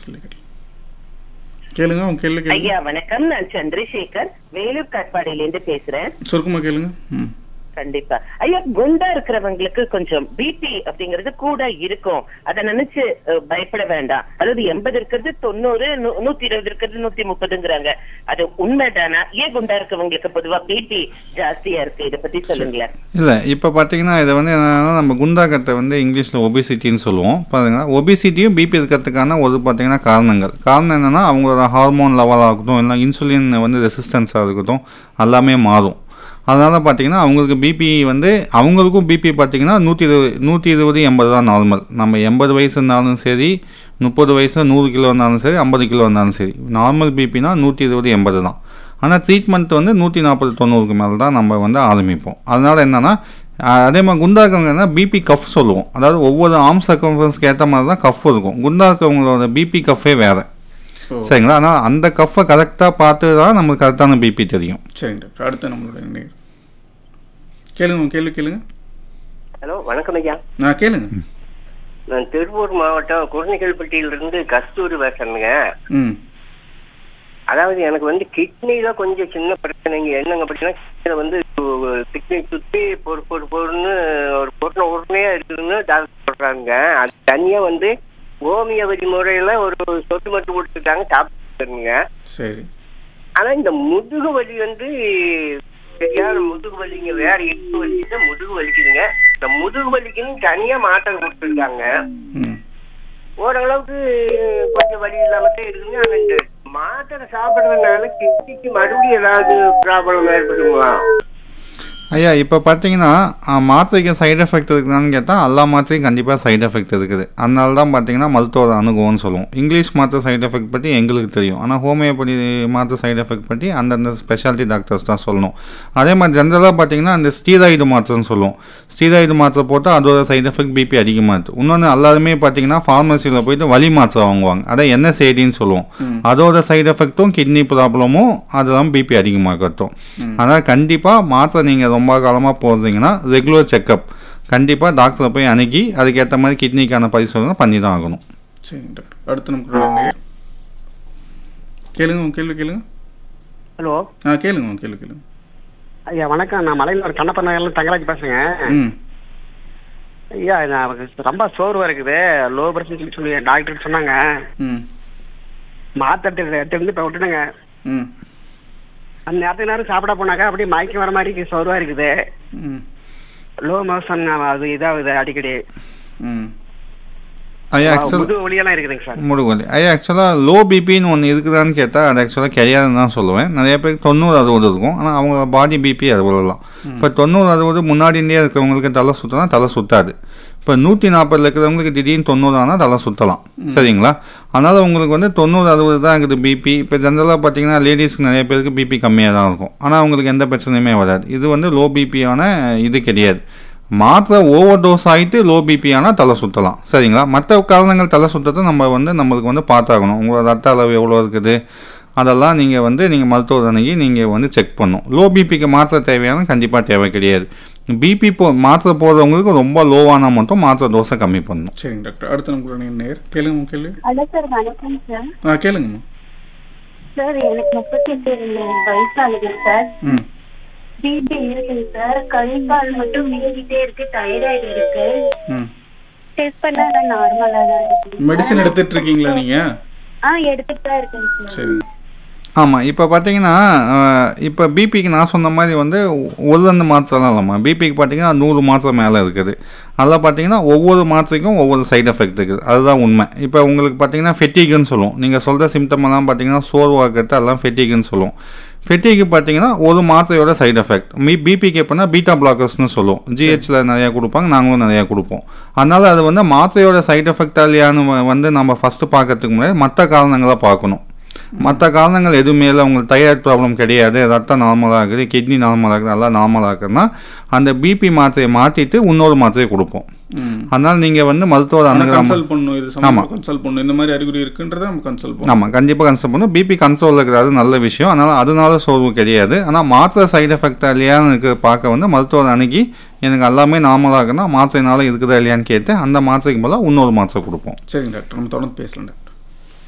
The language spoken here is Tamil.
கேள்வி கேட்கலாம் கேளுங்க உங்க கேள்வி கேளுங்க ஐயா வணக்கம் நான் சந்திரசேகர் வேலூர் காட்பாடியில பேசுறேன் சுருக்கமா கேளுங்க ம் கண்டிப்பா ஐயா குண்டா இருக்கிறவங்களுக்கு கொஞ்சம் பிபி அப்படிங்கிறது கூட இருக்கும் அத நினைச்சு அஹ், பயப்பட வேண்டாம் அதாவது எண்பது இருக்கிறது தொண்ணூறு நூ- நூத்தி இருபது இருக்கிறது நூத்தி முப்பதுங்கிறாங்க அது உண்மைதானா ஏன் குண்டா இருக்கவங்களுக்கு பொதுவா பிபி ஜாஸ்தியா இருக்கு இத பத்தி சொல்லுங்களேன் இல்லை இப்போ பார்த்தீங்கன்னா இதை வந்து என்னன்னா நம்ம குண்டாக்கத்தை வந்து இங்கிலீஷில் ஒபிசிட்டின்னு சொல்லுவோம் பார்த்தீங்கன்னா ஒபிசிட்டியும் பிபி இருக்கிறதுக்கான ஒரு பார்த்தீங்கன்னா காரணங்கள் காரணம் என்னென்னா அவங்களோட ஹார்மோன் லெவலாக இருக்கட்டும் இல்லை இன்சுலின் வந்து ரெசிஸ்டன்ஸாக இருக்கட்டும் எல்லாமே மாறும் அதனால் பார்த்தீங்கன்னா அவங்களுக்கு பிபி வந்து அவங்களுக்கும் பிபி பார்த்தீங்கன்னா நூற்றி இருபது நூற்றி இருபது எண்பது தான் நார்மல் நம்ம எண்பது வயசு இருந்தாலும் சரி முப்பது வயசு நூறு கிலோ இருந்தாலும் சரி ஐம்பது கிலோ இருந்தாலும் சரி நார்மல் பிபினா நூற்றி இருபது எண்பது தான் ஆனால் ட்ரீட்மெண்ட் வந்து நூற்றி நாற்பது தொண்ணூறுக்கு மேலே தான் நம்ம வந்து ஆரம்பிப்போம் அதனால் என்னென்னா அதே மாதிரி குண்டா இருக்கவங்கன்னா பிபி கஃப் சொல்லுவோம் அதாவது ஒவ்வொரு ஆர்ம் சர்க்கம்ஃபரன்ஸ்க்கு ஏற்ற மாதிரி தான் கஃப் இருக்கும் குண்டா இருக்கவங்களோட பிபி கஃபே வேறு ஓ சரிங்களா ஆனால் அந்த கஃப்பை கரெக்டாக பார்த்து தான் நமக்கு கரெக்டான பிபி தெரியும் சரிங்க டாக்டர் அடுத்து நம்மளோட நேர் கேளுங்க உங்க கேள்வி கேளுங்க ஹலோ வணக்கம் ஐயா நான் கேளுங்க நான் திருப்பூர் மாவட்டம் குருணிகள்பட்டியிலிருந்து கஸ்தூரி பேசுறேங்க ம் அதாவது எனக்கு வந்து கிட்னில கொஞ்சம் சின்ன பிரச்சனைங்க என்னங்க அப்படின்னா கிட்னில வந்து கிட்னி சுத்தி பொறு பொறு பொருன்னு ஒரு பொருணை உடனே இருக்குதுன்னு டாக்டர் சொல்றாங்க அது தனியா வந்து ஹோமியோபதி முறையில ஒரு சொட்டு மட்டும் கொடுத்துட்டாங்க சாப்பிட்டுருங்க சரி ஆனா இந்த முதுகு வலி வந்து சரியான முதுகு வலிங்க வேற இடுப்பு வலிக்குது முதுகு வலிக்குதுங்க இந்த முதுகு வலிக்குன்னு தனியா மாத்திரை கொடுத்துருக்காங்க ம் ஓரளவுக்கு கொஞ்சம் வலி இல்லாம தான் இருக்குங்க ஆனா இந்த மாத்திரை சாப்பிடுறதுனால கிட்னிக்கு மறுபடியும் ஏதாவது ப்ராப்ளம் ஏற்படுங்களா ஐயா இப்போ பார்த்தீங்கன்னா அஹ், மாத்திரைக்கு சைடு எஃபெக்ட் இருக்குதான்னு கேட்டால் எல்லா மாத்திரையும் கண்டிப்பாக சைடு எஃபெக்ட் இருக்குது அதனால தான் பார்த்தீங்கன்னா மருத்துவ அனுபவம்னு சொல்லுவோம் இங்கிலீஷ் மாத்திரை சைடு எஃபெக்ட் பற்றி எங்களுக்கு தெரியும் ஆனால் ஹோமியோபதி மாத்திரை சைடு எஃபெக்ட் பற்றி அந்தந்த ஸ்பெஷாலிட்டி டாக்டர்ஸ் தான் சொல்லணும் அதே மாதிரி ஜென்ரலாக பார்த்தீங்கன்னா அந்த ஸ்டீராய்டு மாத்திரைன்னு சொல்லுவோம் ஸ்டீராய்டு மாத்திரை போட்டால் அதோட சைடு எஃபெக்ட் பிபி அதிகமாக இருக்குது இன்னொன்று எல்லாருமே பார்த்தீங்கன்னா ஃபார்மசியில் போயிட்டு வலி மாத்திரை வாங்குவாங்க அதை என்ன செய்தின்னு சொல்லுவோம் அதோட சைடு எஃபெக்ட்டும் கிட்னி ப்ராப்ளமும் அதெல்லாம் பிபி அதிகமாக கட்டும் அதனால் கண்டிப்பாக மாத்திரை நீங்கள் ரொம்ப காலமாக போகிறீங்கன்னா ரெகுலர் செக்கப் கண்டிப்பாக டாக்டரை போய் அணுகி அதுக்கேற்ற மாதிரி கிட்னிக்கான பரிசோதனை பண்ணி தான் ஆகணும் சரிங்க டாக்டர் அடுத்து நம்மளோட நேர் கேளுங்க உங்க கேள்வி கேளுங்க ஹலோ ஆ கேளுங்க உங்க கேள்வி கேளுங்க ஐயா வணக்கம் நான் மலையில் கண்ணப்ப நகர்ல தங்கராஜ் பேசுறேங்க ம் ஐயா நான் ரொம்ப சோர்வா இருக்குது லோ பிரஷர் சொல்லி சொல்லி டாக்டர் சொன்னாங்க ம் மாத்திரை எடுத்து எடுத்து வந்து இப்போ விட்டுடுங்க ம் அந்த நேரத்துக்கு நேரம் சாப்பிட போனாக்கா அப்படியே மயக்கம் வர மாதிரி இருக்கு, சோர்வா இருக்குது ம் லோ மோஷன் அது இதாகுது அடிக்கடி ம் ஐயா ஆக்சுவல் முதுகு வலியெல்லாம் இருக்குதுங்க சார் முடுவலி ஐயா ஆக்சுவலாக லோ பிபின்னு ஒன்று இருக்குதான்னு கேட்டால் அது ஆக்சுவலாக கிடையாதுன்னு தான் சொல்லுவேன் நிறைய பேருக்கு தொண்ணூறு அறுபது இருக்கும் ஆனால் அவங்க பாடி பிபி அது சொல்லலாம் இப்போ தொண்ணூறு அறுபது முன்னாடியே இருக்கிறவங்களுக்கு தலை சுற்றினா தலை சுத்தாது இப்போ நூற்றி நாற்பதில் இருக்கிறவங்களுக்கு திடீர்னு தொண்ணூறு ஆனால் தலை சுற்றலாம் சரிங்களா அதனால் உங்களுக்கு வந்து தொண்ணூறு அறுபது தான் இருக்குது பிபி இப்போ ஜென்ரலாக பார்த்தீங்கன்னா லேடிஸ்க்கு நிறைய பேருக்கு பிபி கம்மியாக தான் இருக்கும் ஆனால் அவங்களுக்கு எந்த பிரச்சனையுமே வராது இது வந்து லோ பிபியான இது கிடையாது மாத்திரை ஓவர் டோஸ் ஆகிட்டு லோ பிபி ஆனால் தலை சுற்றலாம் சரிங்களா மற்ற காரணங்கள் தலை சுற்றத்தை நம்ம வந்து நம்மளுக்கு வந்து பார்த்தாகணும் உங்களோட ரத்த அளவு எவ்வளோ இருக்குது அதெல்லாம் நீங்கள் வந்து நீங்கள் மருத்துவர் அணுகி நீங்கள் வந்து செக் பண்ணும் லோ பிபிக்கு மாத்திரை தேவையான கண்டிப்பாக தேவை கிடையாது பிபி போ மாத்திரை போடுறவங்களுக்கு ரொம்ப லோவான மட்டும் மாத்திரை டோஸை கம்மி பண்ணணும் சரிங்க டாக்டர் அடுத்து நம்மளோட நேர் கேளுங்க உங்க கேள்வி ஹலோ சார் வணக்கம் சார் ஆ கேளுங்கம்மா சார் எனக்கு முப்பத்தி எட்டு வயசாகுது சார் ம் பிபி இருக்குங்க சார் கை கால் மட்டும் வீங்கிட்டே இருக்கு தைராய்டு இருக்கு ம் டெஸ்ட் பண்ணா நார்மலா தான் இருக்கு மெடிசன் எடுத்துட்டு இருக்கீங்களா நீங்க ஆ எடுத்துட்டு தான் இருக்கேன் சார் சரிங்க ஆமாம் இப்போ பார்த்தீங்கன்னா அஹ், இப்போ பிபிக்கு நான் சொன்ன மாதிரி வந்து ஒரு ரெண்டு மாத்திரைலாம் இல்லைம்மா பிபிக்கு பார்த்தீங்கன்னா நூறு மாத்திரை மேலே இருக்குது அதில் பார்த்தீங்கன்னா ஒவ்வொரு மாத்திரைக்கும் ஒவ்வொரு சைடு எஃபெக்ட் இருக்குது அதுதான் உண்மை இப்போ உங்களுக்கு பார்த்தீங்கன்னா ஃபெட்டிக்குன்னு சொல்லுவோம் நீங்கள் சொல்கிற சிம்டம் எல்லாம் பார்த்தீங்கன்னா சோர்வாக்கிறது எல்லாம் ஃபெட்டிக்குன்னு சொல்லுவோம் ஃபெட்டிக்கு பார்த்தீங்கன்னா ஒரு மாத்திரையோட சைடு எஃபெக்ட் மீ பிபிக்கு எப்படின்னா பீட்டா பிளாக்கர்ஸ்னு சொல்லுவோம் ஜிஹெச்சில் நிறையா கொடுப்பாங்க நாங்களும் நிறையா கொடுப்போம் அதனால் அது வந்து மாத்திரையோட சைடு எஃபெக்டா இல்லையான்னு வ- வந்து நம்ம ஃபஸ்ட்டு பார்க்கறதுக்கு முன்னாடி மற்ற காரணங்களை பார்க்கணும் மற்ற காரணங்கள் எதுவுமே இல்லை உங்களுக்கு தைராய்டு ப்ராப்ளம் கிடையாது ரத்தம் நார்மலாக இருக்குது கிட்னி நார்மலாக இருக்குது நல்லா நார்மலாக இருக்குதுன்னா அந்த பிபி மாத்திரையை மாற்றிட்டு இன்னொரு மாத்திரையை கொடுப்போம் ம் அதனால் நீங்கள் வந்து மருத்துவர் அணுகிற கன்சல்ட் பண்ணணும் இது சம்பந்தமா கன்சல்ட் பண்ணணும் இந்த மாதிரி அறிகுறி இருக்குன்றதை நம்ம கன்சல்ட் பண்ணணும் ஆமாம் கண்டிப்பாக கன்சல்ட் பண்ணணும் பிபி கண்ட்ரோலில் இருக்கிறது நல்ல விஷயம் அதனால் அதனால சோர்வு கிடையாது ஆனால் மாத்திரை சைடு எஃபெக்டா இல்லையான்னு இருக்கு பார்க்க வந்து மருத்துவர் அணுகி எனக்கு எல்லாமே நார்மலாக இருக்குன்னா மாத்திரைனால இருக்குதா இல்லையான்னு கேட்டு அந்த மாத்திரைக்கு பதிலாக இன்னொரு மாத்திரை கொடுப்போம் சரிங்க டாக்டர் நம்ம தொடர்ந்து பேசலாம் டாக்டர்